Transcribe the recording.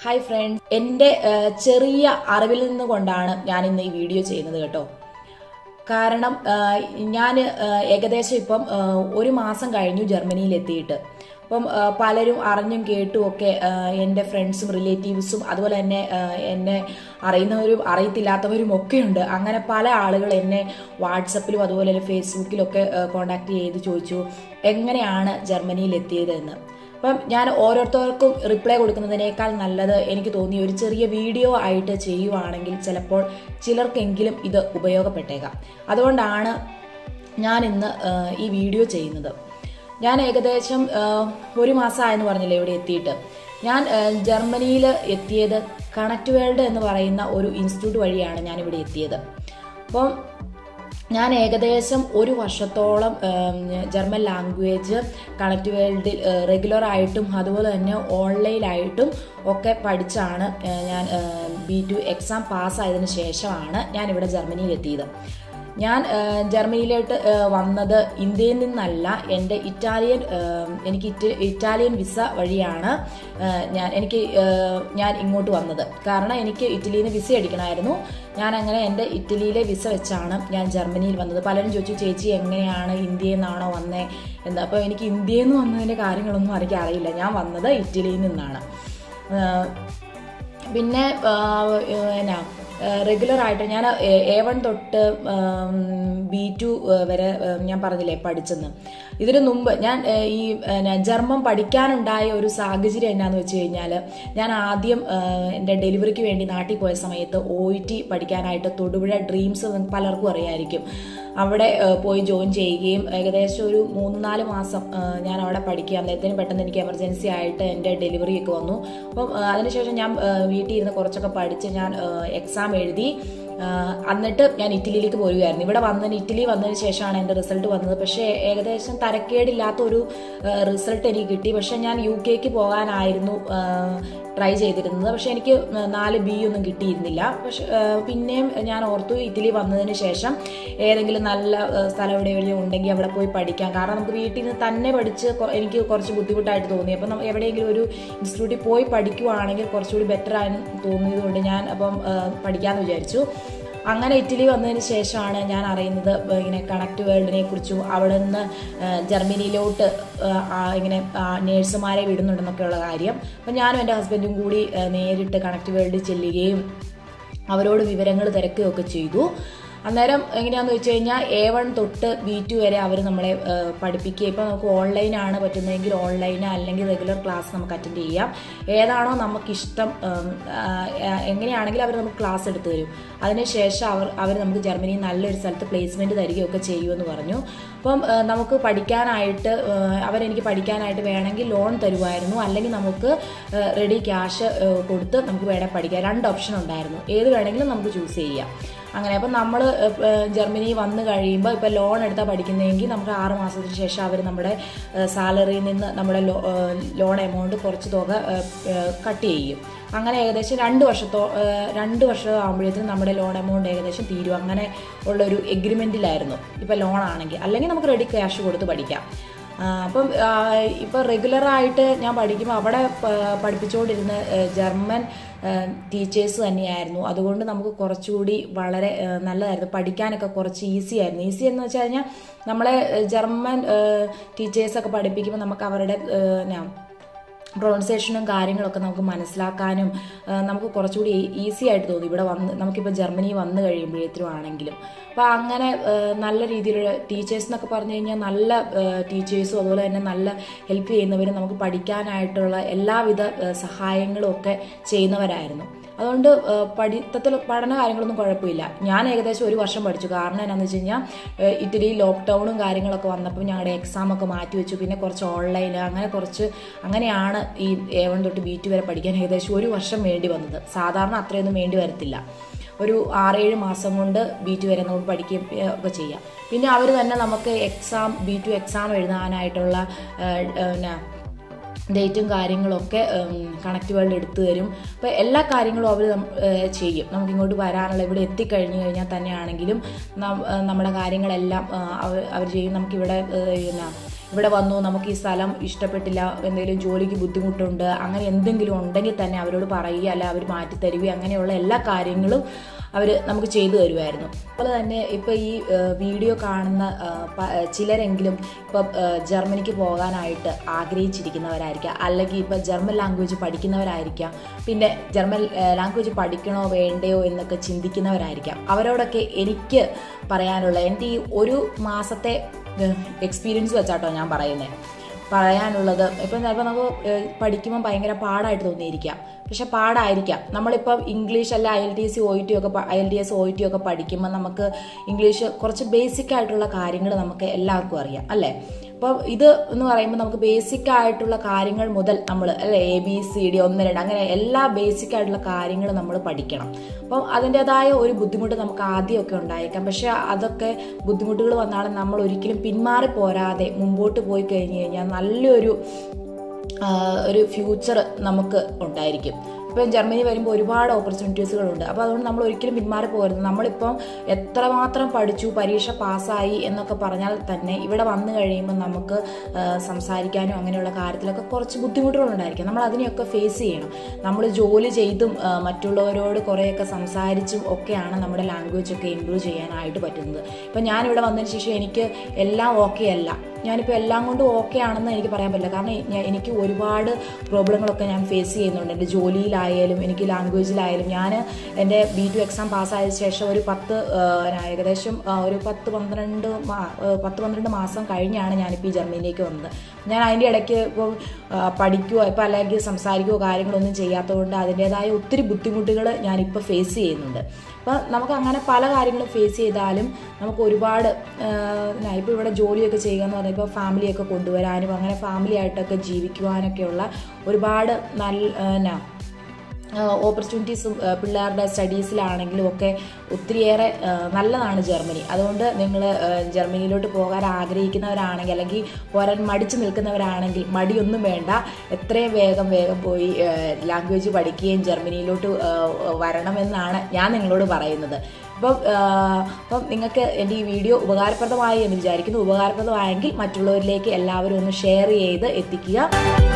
hi friends എൻ്റെ ഏഹ്, ചെറിയ അറിവിൽ നിന്ന് കൊണ്ടാണ് ഞാൻ ഇന്ന് ഈ വീഡിയോ ചെയ്യുന്നത് കേട്ടോ കാരണം ഞാൻ ഏകദേശം ഇപ്പം ഏഹ്, ഒരു മാസം കഴിഞ്ഞു ജർമ്മനിയിൽ എത്തിയിട്ട് അപ്പം ഏഹ്, പലരും അറിഞ്ഞും കേട്ടും ഒക്കെ ഏഹ്, എൻ്റെ ഫ്രണ്ട്സും റിലേറ്റീവ്സും അതുപോലെ തന്നെ ഏഹ്, എന്നെ അറിയുന്നവരും അറിയത്തില്ലാത്തവരും ഒക്കെ ഉണ്ട് അങ്ങനെ പല ആളുകൾ എന്നെ വാട്സപ്പിലും അതുപോലെ തന്നെ ഫേസ്ബുക്കിലൊക്കെ കോണ്ടാക്ട് ചെയ്ത് ചോദിച്ചു എങ്ങനെയാണ് ജർമ്മനിയിൽ എത്തിയതെന്ന് അപ്പം ഞാൻ ഓരോരുത്തർക്കും റിപ്ലൈ കൊടുക്കുന്നതിനേക്കാൾ നല്ലത് എനിക്ക് തോന്നി ഒരു ചെറിയ വീഡിയോ ആയിട്ട് ചെയ്യുവാണെങ്കിൽ ചിലപ്പോൾ ചിലർക്കെങ്കിലും ഇത് ഉപയോഗപ്പെട്ടേക്കാം അതുകൊണ്ടാണ് ഞാൻ ഇന്ന് ആ, ഈ വീഡിയോ ചെയ്യുന്നത് ഞാൻ ഏകദേശം ആ, ഒരു മാസമായെന്ന് പറഞ്ഞില്ലേ ഇവിടെ എത്തിയിട്ട് ഞാൻ ജർമ്മനിയിൽ എത്തിയത് കണക്ട് വേൾഡ് എന്ന് പറയുന്ന ഒരു ഇൻസ്റ്റിറ്റ്യൂട്ട് വഴിയാണ് ഞാൻ ഇവിടെ എത്തിയത് അപ്പം ഞാൻ ഏകദേശം ഒരു വർഷത്തോളം ഉം, ജർമ്മൻ ലാംഗ്വേജ് കണക്ട് വേൾഡിൽ റെഗുലർ ആയിട്ടും അതുപോലെ തന്നെ ഓൺലൈനായിട്ടും ഒക്കെ പഠിച്ചാണ് ഏഹ്, ഞാൻ ബി ടു എക്സാം പാസ്സായതിനു ശേഷമാണ് ഞാൻ ഇവിടെ ജർമ്മനിയിൽ എത്തിയത് ഞാൻ ഏഹ്, ജർമ്മനിയിലോട്ട് ഏഹ്, വന്നത് ഇന്ത്യയിൽ നിന്നല്ല എൻ്റെ ഇറ്റാലിയൻ ഏഹ്, എനിക്ക് ഇറ്റ- ഇറ്റാലിയൻ വിസ വഴിയാണ് ഏഹ്, ഞാൻ എനിക്ക് ഏഹ്, ഞാൻ ഇങ്ങോട്ട് വന്നത് കാരണം എനിക്ക് ഇറ്റലിയിൽ നിന്ന് വിസ അടിക്കണമായിരുന്നു ഞാൻ അങ്ങനെ എൻ്റെ ഇറ്റലിയിലെ വിസ വെച്ചാണ് ഞാൻ ജർമ്മനിയിൽ വന്നത് പലരും ചോദിച്ചു ചേച്ചി എങ്ങനെയാണ് ഇന്ത്യയിൽ നിന്നാണോ വന്നേ എന്ന് അപ്പോൾ എനിക്ക് ഇന്ത്യയിൽ നിന്ന് വന്നതിൻ്റെ കാര്യങ്ങളൊന്നും എനിക്ക് അറിയില്ല ഞാൻ വന്നത് ഇറ്റലിയിൽ നിന്നാണ് ഏഹ്, പിന്നെ ആഹ്, എന്നാ റെഗുലർ ആയിട്ട് ഞാൻ എ വൺ തൊട്ട് ബി ടു വരെ ആഹ്, ഞാൻ പറഞ്ഞില്ലേ പഠിച്ചെന്ന് ഇതിനു മുമ്പ് ഞാൻ ആഹ്, ഈ എന്നാ, ജർമ്മൻ പഠിക്കാനുണ്ടായ ഒരു സാഹചര്യം എന്നാന്ന് വെച്ച് കഴിഞ്ഞാൽ ഞാൻ ആദ്യം ആഹ്, എൻ്റെ ഡെലിവറിക്ക് വേണ്ടി നാട്ടിൽ പോയ സമയത്ത് ഒ ഇ ടി പഠിക്കാനായിട്ട് തൊടുപുഴ ഡ്രീംസ് പലർക്കും അറിയായിരിക്കും അവിടെ ആഹ്, പോയി ജോയിൻ ചെയ്യുകയും ഏകദേശം ഒരു മൂന്ന് നാല് മാസം ആഹ്, ഞാൻ അവിടെ പഠിക്കുക അന്നേരത്തിന് പെട്ടെന്ന് എനിക്ക് എമർജൻസി ആയിട്ട് എൻ്റെ ഡെലിവറി ഒക്കെ വന്നു അപ്പം ആഹ്, അതിനുശേഷം ഞാൻ ആഹ്, വീട്ടിൽ ഇരുന്ന് കുറച്ചൊക്കെ പഠിച്ച് ഞാൻ എക്സാം എഴുതി ആഹ്, എന്നിട്ട് ഞാൻ ഇറ്റലിയിലേക്ക് പോരുകയായിരുന്നു ഇവിടെ വന്നതിന് ഇറ്റലി വന്നതിന് ശേഷമാണ് എൻ്റെ റിസൾട്ട് വന്നത് പക്ഷേ ഏകദേശം തരക്കേടില്ലാത്ത ഒരു റിസൾട്ട് എനിക്ക് കിട്ടി പക്ഷേ ഞാൻ യു കെക്ക് പോകാനായിരുന്നു ട്രൈ ചെയ്തിരുന്നത് പക്ഷേ എനിക്ക് നാല് ബി ഒന്നും കിട്ടിയിരുന്നില്ല പക്ഷെ ആഹ്, പിന്നെയും ഞാൻ ഓർത്തു ഇറ്റലി വന്നതിന് ശേഷം ഏതെങ്കിലും നല്ല ആഹ്, സ്ഥലം എവിടെയെങ്കിലും ഉണ്ടെങ്കിൽ അവിടെ പോയി പഠിക്കാം കാരണം നമുക്ക് വീട്ടിൽ നിന്ന് തന്നെ പഠിച്ച് കൊ- എനിക്ക് കുറച്ച് ബുദ്ധിമുട്ടായിട്ട് തോന്നി അപ്പം നമ്മ- എവിടെയെങ്കിലും ഒരു ഇൻസ്റ്റിറ്റ്യൂട്ടിൽ പോയി പഠിക്കുവാണെങ്കിൽ കുറച്ചുകൂടി ബെറ്റർ ആയെന്ന് തോന്നിയതുകൊണ്ട് ഞാൻ അപ്പം ആഹ്, പഠിക്കാമെന്ന് വിചാരിച്ചു അങ്ങനെ ഇറ്റലി വന്നതിന് ശേഷമാണ് ഞാൻ അറിയുന്നത് ഇങ്ങനെ കണക്ട് വേൾഡിനെ കുറിച്ചും അവിടെ നിന്ന് ആഹ്, ജർമ്മനിയിലോട്ട് ആഹ്, ആ ഇങ്ങനെ നേഴ്സുമാരെ വിടുന്നുണ്ടെന്നൊക്കെയുള്ള കാര്യം അപ്പം ഞാനും എൻ്റെ ഹസ്ബൻഡും കൂടി ആഹ്, നേരിട്ട് കണക്ട് വേൾഡിൽ ചെല്ലുകയും അവരോട് വിവരങ്ങൾ തിരക്കുകയൊക്കെ ചെയ്തു അന്നേരം എങ്ങനെയാണെന്ന് വെച്ച് കഴിഞ്ഞാൽ എ വൺ തൊട്ട് ബി ടു വരെ അവർ നമ്മളെ ഏഹ്, പഠിപ്പിക്കുക ഇപ്പം നമുക്ക് ഓൺലൈനാണ് പറ്റുന്നതെങ്കിൽ ഓൺലൈൻ അല്ലെങ്കിൽ റെഗുലർ ക്ലാസ് നമുക്ക് അറ്റൻഡ് ചെയ്യാം ഏതാണോ നമുക്കിഷ്ടം ഏം, ആ, എങ്ങനെയാണെങ്കിലും അവർ നമുക്ക് ക്ലാസ് എടുത്തു തരും അതിനുശേഷം അവർ അവർ നമുക്ക് ജർമ്മനിയിൽ നല്ലൊരു സ്ഥലത്ത് പ്ലേസ്മെൻറ്റ് തരികയൊക്കെ ചെയ്യുമെന്ന് പറഞ്ഞു അപ്പം ഏഹ്, നമുക്ക് പഠിക്കാനായിട്ട് ഏഹ്, അവരെനിക്ക് പഠിക്കാനായിട്ട് വേണമെങ്കിൽ ലോൺ തരുമായിരുന്നു അല്ലെങ്കിൽ നമുക്ക് റെഡി ക്യാഷ് കൊടുത്ത് നമുക്ക് വേണേൽ പഠിക്കാം രണ്ട് ഓപ്ഷൻ ഉണ്ടായിരുന്നു ഏത് വേണമെങ്കിലും നമുക്ക് ചൂസ് ചെയ്യാം അങ്ങനെ അപ്പം നമ്മൾ ജർമ്മനി വന്നു കഴിയുമ്പോൾ ഇപ്പോൾ ലോൺ എടുത്താൽ പഠിക്കുന്നതെങ്കിൽ നമുക്ക് ആറ് മാസത്തിന് ശേഷം അവർ നമ്മുടെ സാലറിയിൽ നിന്ന് നമ്മുടെ ലോൺ എമൗണ്ട് കുറച്ച് തുക കട്ട് ചെയ്യും അങ്ങനെ ഏകദേശം രണ്ട് വർഷത്തോ ഏഹ്, രണ്ട് വർഷം ആകുമ്പോഴത്തേക്കും നമ്മുടെ ലോൺ എമൗണ്ട് ഏകദേശം തീരും അങ്ങനെ ഉള്ളൊരു എഗ്രിമെൻറ്റിലായിരുന്നു ഇപ്പോൾ ലോൺ ആണെങ്കിൽ അല്ലെങ്കിൽ നമുക്ക് റെഡി ക്യാഷ് കൊടുത്ത് പഠിക്കാം ആ, അപ്പം ആ, ഇപ്പം റെഗുലറായിട്ട് ഞാൻ പഠിക്കുമ്പോൾ അവിടെ പ- പഠിപ്പിച്ചുകൊണ്ടിരുന്ന ഏ, ജർമ്മൻ ടീച്ചേഴ്സ് തന്നെയായിരുന്നു അതുകൊണ്ട് നമുക്ക് കുറച്ചുകൂടി വളരെ ഏ, നല്ലതായിരുന്നു പഠിക്കാനൊക്കെ കുറച്ച് ഈസി ആയിരുന്നു ഈസി എന്ന് വെച്ച് കഴിഞ്ഞാൽ നമ്മളെ ഏ, ജർമ്മൻ ടീച്ചേഴ്സൊക്കെ പഠിപ്പിക്കുമ്പോൾ നമുക്ക് അവരുടെ ഏ, എന്നാ പ്രൊണൗൺസിയേഷനും കാര്യങ്ങളൊക്കെ നമുക്ക് മനസ്സിലാക്കാനും ആ, നമുക്ക് കുറച്ചുകൂടി ഈസി ആയിട്ട് തോന്നി ഇവിടെ വന്ന് നമുക്കിപ്പോൾ ജർമ്മനി വന്നു കഴിയുമ്പോഴേത്തിനും ആണെങ്കിലും അപ്പോൾ അങ്ങനെ ആ, നല്ല രീതിയിലുള്ള ടീച്ചേഴ്സ് എന്നൊക്കെ പറഞ്ഞു കഴിഞ്ഞാൽ നല്ല ടീച്ചേഴ്സും അതുപോലെ തന്നെ നല്ല ഹെൽപ്പ് ചെയ്യുന്നവരും നമുക്ക് പഠിക്കാനായിട്ടുള്ള എല്ലാവിധ ആ, സഹായങ്ങളും ഒക്കെ ചെയ്യുന്നവരായിരുന്നു അതുകൊണ്ട് ആ, പഠിത്തത്തിൽ പഠന കാര്യങ്ങളൊന്നും കുഴപ്പമില്ല ഞാൻ ഏകദേശം ഒരു വർഷം പഠിച്ചു കാരണം എന്നാന്ന് വെച്ച് കഴിഞ്ഞാൽ ആ, ഇറ്റലി ലോക്ക്ഡൗണും കാര്യങ്ങളൊക്കെ വന്നപ്പോൾ ഞങ്ങളുടെ എക്സാം ഒക്കെ മാറ്റി വെച്ചു പിന്നെ കുറച്ച് ഓൺലൈൻ അങ്ങനെ കുറച്ച് അങ്ങനെയാണ് ഈ എ വൺ തൊട്ട് ബി ടു വരെ പഠിക്കാൻ ഏകദേശം ഒരു വർഷം വേണ്ടി വന്നത് സാധാരണ അത്രയൊന്നും വേണ്ടി വരത്തില്ല ഒരു ആറേഴ് മാസം കൊണ്ട് ബി ടു വരെ നമുക്ക് പഠിക്കുകയും ഏ, ഒക്കെ ചെയ്യാം പിന്നെ അവർ തന്നെ നമുക്ക് എക്സാം ബി ടു എക്സാം എഴുതാനായിട്ടുള്ള ആ, എന്നാ ഡേറ്റും കാര്യങ്ങളൊക്കെ കണക്ട് വേൾഡ് എടുത്തു തരും അപ്പോൾ എല്ലാ കാര്യങ്ങളും അവർ ചെയ്യും നമുക്ക് ഇങ്ങോട്ട് വരാനുള്ള ഇവിടെ എത്തിക്കഴിഞ്ഞു കഴിഞ്ഞാൽ തന്നെയാണെങ്കിലും നം- ഏഹ് നമ്മുടെ കാര്യങ്ങളെല്ലാം അവർ അവർ ചെയ്യും നമുക്കിവിടെ ഏഹ് എന്നാ ഇവിടെ വന്നു നമുക്ക് ഈ സ്ഥലം ഇഷ്ടപ്പെട്ടില്ല എന്തെങ്കിലും ജോലിക്ക് ബുദ്ധിമുട്ടുണ്ട് അങ്ങനെ എന്തെങ്കിലും ഉണ്ടെങ്കിൽ തന്നെ അവരോട് പറയുക അല്ല അവർ മാറ്റി തരികയോ അങ്ങനെയുള്ള എല്ലാ കാര്യങ്ങളും അവർ നമുക്ക് ചെയ്തു തരുമായിരുന്നു അതുപോലെ തന്നെ ഇപ്പോൾ ഈ ഏഹ്, വീഡിയോ കാണുന്ന ഏഹ്, പ- ഏഹ്, ചിലരെങ്കിലും ഇപ്പം ഏഹ്, ജർമ്മനിക്ക് പോകാനായിട്ട് ആഗ്രഹിച്ചിരിക്കുന്നവരായിരിക്കാം അല്ലെങ്കിൽ ഇപ്പോൾ ജർമ്മൻ ലാംഗ്വേജ് പഠിക്കുന്നവരായിരിക്കാം പിന്നെ ജർമ്മൻ ഏഹ്, ലാംഗ്വേജ് പഠിക്കണോ വേണ്ടയോ എന്നൊക്കെ ചിന്തിക്കുന്നവരായിരിക്കാം അവരോടൊക്കെ എനിക്ക് പറയാനുള്ള എൻ്റെ ഈ ഒരു മാസത്തെ എക്സ്പീരിയൻസ് വെച്ചാട്ടോ ഞാൻ പറയുന്നത് പറയാനുള്ളത് ഇപ്പം ചിലപ്പോൾ നമുക്ക് ഏഹ്, പഠിക്കുമ്പോൾ ഭയങ്കര പാടായിട്ട് തോന്നിയിരിക്കാം പക്ഷെ പാടായിരിക്കാം നമ്മളിപ്പം ഇംഗ്ലീഷ് അല്ല I L T S O T ഒക്കെ I L T S O T ഒക്കെ പഠിക്കുമ്പോൾ നമുക്ക് ഇംഗ്ലീഷ് കുറച്ച് ബേസിക് ആയിട്ടുള്ള കാര്യങ്ങൾ നമുക്ക് എല്ലാവർക്കും അറിയാം അല്ലേ അപ്പം ഇത് എന്ന് പറയുമ്പോൾ നമുക്ക് ബേസിക് ആയിട്ടുള്ള കാര്യങ്ങൾ മുതൽ നമ്മൾ അല്ലെ എ ബി സി ഡി ഒന്ന് രണ്ട് അങ്ങനെ എല്ലാ ബേസിക് ആയിട്ടുള്ള കാര്യങ്ങൾ നമ്മൾ പഠിക്കണം അപ്പം അതിൻ്റെതായ ഒരു ബുദ്ധിമുട്ട് നമുക്ക് ആദ്യമൊക്കെ ഉണ്ടായേക്കാം പക്ഷെ അതൊക്കെ ബുദ്ധിമുട്ടുകൾ വന്നാലും നമ്മൾ ഒരിക്കലും പിന്മാറി പോരാതെ മുമ്പോട്ട് പോയി കഴിഞ്ഞ് കഴിഞ്ഞാൽ നല്ലൊരു ആ, ഒരു ഫ്യൂച്ചർ നമുക്ക് ഉണ്ടായിരിക്കും ഇപ്പം ജർമ്മനി വരുമ്പോൾ ഒരുപാട് ഓപ്പർച്യൂണിറ്റീസുകളുണ്ട് അപ്പോൾ അതുകൊണ്ട് നമ്മൾ ഒരിക്കലും പിന്മാറി പോകരുത് നമ്മളിപ്പം എത്രമാത്രം പഠിച്ചു പരീക്ഷ പാസ്സായി എന്നൊക്കെ പറഞ്ഞാൽ തന്നെ ഇവിടെ വന്നു കഴിയുമ്പോൾ നമുക്ക് ആ, സംസാരിക്കാനും അങ്ങനെയുള്ള കാര്യത്തിലൊക്കെ കുറച്ച് ബുദ്ധിമുട്ടുകളുണ്ടായിരിക്കും നമ്മൾ അതിനെയൊക്കെ ഫേസ് ചെയ്യണം നമ്മൾ ജോലി ചെയ്തും ആ, മറ്റുള്ളവരോട് കുറേയൊക്കെ സംസാരിച്ചും ഒക്കെയാണ് നമ്മുടെ ലാംഗ്വേജ് ഒക്കെ ഇമ്പ്രൂവ് ചെയ്യാനായിട്ട് പറ്റുന്നത് ഇപ്പം ഞാനിവിടെ വന്നതിന് ശേഷം എനിക്ക് എല്ലാം ഓക്കെ അല്ല ഞാനിപ്പോൾ എല്ലാം കൊണ്ടും ഓക്കെ ആണെന്ന് എനിക്ക് പറയാൻ പറ്റില്ല കാരണം ഞാൻ എനിക്ക് ഒരുപാട് പ്രോബ്ലങ്ങളൊക്കെ ഞാൻ ഫേസ് ചെയ്യുന്നുണ്ട് എൻ്റെ ജോലിയിലായാലും എനിക്ക് ലാംഗ്വേജിലായാലും ഞാൻ എൻ്റെ ബി ടു എക്സാം പാസ്സായ ശേഷം ഒരു പത്ത് ആ, ഞാൻ ഏകദേശം ആ, ഒരു പത്ത് പന്ത്രണ്ട് മാ- ആ, പത്ത് പന്ത്രണ്ട് മാസം കഴിഞ്ഞാണ് ഞാനിപ്പോൾ ഈ ജർമ്മനിയിലേക്ക് വന്നത് ഞാൻ അതിൻ്റെ ഇടയ്ക്ക് ഇപ്പോൾ പഠിക്കുകയോ ഇപ്പോൾ അല്ലെങ്കിൽ സംസാരിക്കുകയോ കാര്യങ്ങളൊന്നും ചെയ്യാത്തതുകൊണ്ട് അതിൻ്റേതായ ഒത്തിരി ബുദ്ധിമുട്ടുകൾ ഞാനിപ്പോൾ ഫേസ് ചെയ്യുന്നുണ്ട് അപ്പോൾ നമുക്ക് അങ്ങനെ പല കാര്യങ്ങളും ഫേസ് ചെയ്താലും നമുക്ക് ഒരുപാട് ഇപ്പോൾ ഇവിടെ ജോലിയൊക്കെ ചെയ്യുക എന്ന് പറഞ്ഞാൽ ഇപ്പോൾ ഫാമിലിയൊക്കെ കൊണ്ടുവരാനും അങ്ങനെ ഫാമിലി ആയിട്ടൊക്കെ ജീവിക്കുവാനൊക്കെയുള്ള ഒരുപാട് നല്ല എന്നാ ഓപ്പർച്യൂണിറ്റീസും പിള്ളേരുടെ സ്റ്റഡീസിലാണെങ്കിലും ഒക്കെ ഒത്തിരിയേറെ ആ, നല്ലതാണ് ജർമ്മനി അതുകൊണ്ട് നിങ്ങൾ ജർമ്മനിയിലോട്ട് പോകാൻ ആഗ്രഹിക്കുന്നവരാണെങ്കിൽ അല്ലെങ്കിൽ പോരാൻ മടിച്ചു നിൽക്കുന്നവരാണെങ്കിൽ മടിയൊന്നും വേണ്ട എത്രയും വേഗം വേഗം പോയി ലാംഗ്വേജ് പഠിക്കുകയും ജർമ്മനിയിലോട്ട് ആ, വരണമെന്നാണ് ഞാൻ നിങ്ങളോട് പറയുന്നത് അപ്പം ആ, അപ്പം നിങ്ങൾക്ക് എൻ്റെ ഈ വീഡിയോ ഉപകാരപ്രദമായി എന്ന് വിചാരിക്കുന്നു ഉപകാരപ്രദമായെങ്കിൽ മറ്റുള്ളവരിലേക്ക് എല്ലാവരും ഒന്ന് ഷെയർ ചെയ്ത് എത്തിക്കുക